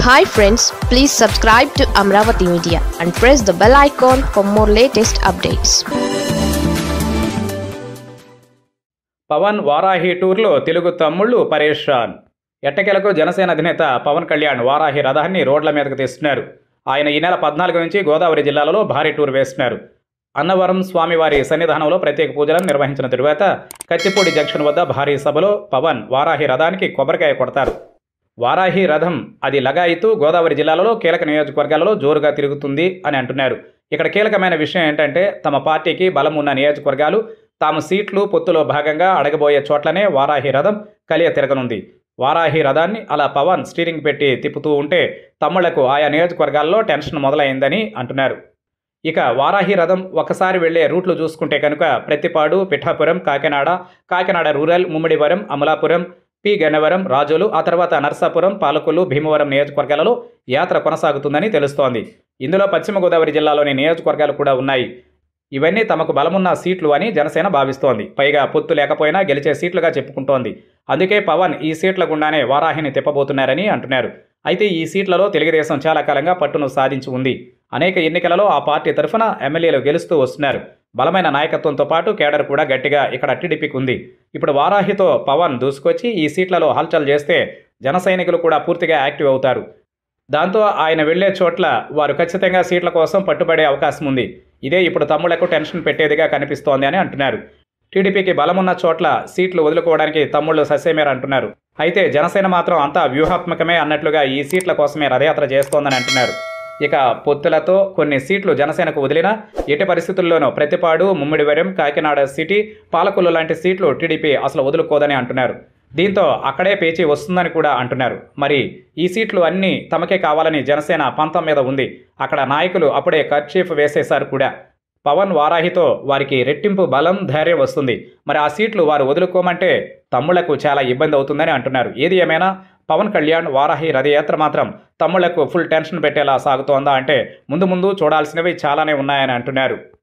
hi friends please subscribe to Amaravati media and press the bell icon for more latest updates Pawan Varahi టూర్లో తెలుగు తమ్ముళ్ళు పరేషాన్ ఎట్టకేలకు జనసేన అధినేత పవన్ కళ్యాణ్ వారాహి రథాన్ని రోడ్ల మీదకు తీస్తున్నారు ఆయన ఈ నెల పద్నాలుగు నుంచి గోదావరి జిల్లాలలో భారీ టూర్ వేస్తున్నారు అన్నవరం స్వామివారి సన్నిధానంలో ప్రత్యేక పూజలను నిర్వహించిన తరువాత కత్తిపూడి జంక్షన్ వద్ద భారీ సభలో పవన్ వారాహి రథానికి కొబ్బరికాయ కొడతారు వారాహి రథం అది లగాయితూ గోదావరి జిల్లాలలో కీలక నియోజకవర్గాలలో జోరుగా తిరుగుతుంది అని అంటున్నారు ఇక్కడ కీలకమైన విషయం ఏంటంటే తమ పార్టీకి బలం ఉన్న నియోజకవర్గాలు తాము సీట్లు పొత్తులో భాగంగా అడగబోయే చోట్లనే వారాహి రథం కలియ తిరగనుంది వారాహి రథాన్ని అలా పవన్ స్టీరింగ్ పెట్టి తిప్పుతూ ఉంటే తమ్ముళ్లకు ఆయా నియోజకవర్గాల్లో టెన్షన్ మొదలైందని అంటున్నారు ఇక వారాహి రథం ఒకసారి వెళ్లే రూట్లు చూసుకుంటే కనుక ప్రతిపాడు పిఠాపురం కాకినాడ కాకినాడ రూరల్ ముమ్మడివరం అమలాపురం పి గన్నవరం రాజోలు ఆ తర్వాత నర్సాపురం పాలకొల్లు భీమవరం నియోజకవర్గాలలో యాత్ర కొనసాగుతుందని తెలుస్తోంది ఇందులో పశ్చిమ గోదావరి జిల్లాలోని నియోజకవర్గాలు కూడా ఉన్నాయి ఇవన్నీ తమకు బలమున్న సీట్లు అని జనసేన భావిస్తోంది పైగా పొత్తు లేకపోయినా గెలిచే సీట్లుగా చెప్పుకుంటోంది అందుకే పవన్ ఈ సీట్ల గుండానే వారాహిని తిప్పబోతున్నారని అంటున్నారు అయితే ఈ సీట్లలో తెలుగుదేశం చాలా కాలంగా పట్టును సాధించి ఉంది అనేక ఎన్నికలలో ఆ పార్టీ తరఫున ఎమ్మెల్యేలు గెలుస్తూ వస్తున్నారు బలమైన నాయకత్వంతో పాటు కేడర్ కూడా గట్టిగా ఇక్కడ టీడీపీకి ఉంది ఇప్పుడు వారాహితో పవన్ దూసుకొచ్చి ఈ సీట్లలో హల్చల్ చేస్తే జన సైనికులు కూడా పూర్తిగా యాక్టివ్ అవుతారు దాంతో ఆయన వెళ్లే చోట్ల వారు ఖచ్చితంగా సీట్ల కోసం పట్టుబడే అవకాశం ఉంది ఇదే ఇప్పుడు తమ్ముళ్లకు టెన్షన్ పెట్టేదిగా కనిపిస్తోంది అని అంటున్నారు టీడీపీకి బలమున్న చోట్ల సీట్లు వదులుకోవడానికి తమ్ముళ్ళు ససేమేర అంటున్నారు అయితే జనసేన మాత్రం అంతా వ్యూహాత్మకమే అన్నట్లుగా ఈ సీట్ల కోసమే రథయాత్ర చేస్తోందని అంటున్నారు ఇక పొత్తులతో కొన్ని సీట్లు జనసేనకు వదిలినా ఎట్టి పరిస్థితుల్లోనూ ప్రతిపాడు ముమ్మిడివరం కాకినాడ సిటీ పాలకొల్లు లాంటి సీట్లు టీడీపీ అసలు వదులుకోదని అంటున్నారు దీంతో అక్కడే పేచి వస్తుందని కూడా అంటున్నారు మరి ఈ సీట్లు అన్నీ తమకే కావాలని జనసేన పంతం మీద ఉంది అక్కడ నాయకులు అప్పుడే కర్చీఫ్ వేసేశారు కూడా పవన్ వారాహితో వారికి రెట్టింపు బలం ధైర్యం వస్తుంది మరి ఆ సీట్లు వారు వదులుకోమంటే తమ్ముళ్లకు చాలా ఇబ్బంది అవుతుందని అంటున్నారు ఏది ఏమైనా పవన్ కళ్యాణ్ వారాహి రథయాత్ర మాత్రం తమ్ముళ్లకు ఫుల్ టెన్షన్ పెట్టేలా సాగుతోందా అంటే ముందు ముందు చూడాల్సినవి చాలానే ఉన్నాయని అంటున్నారు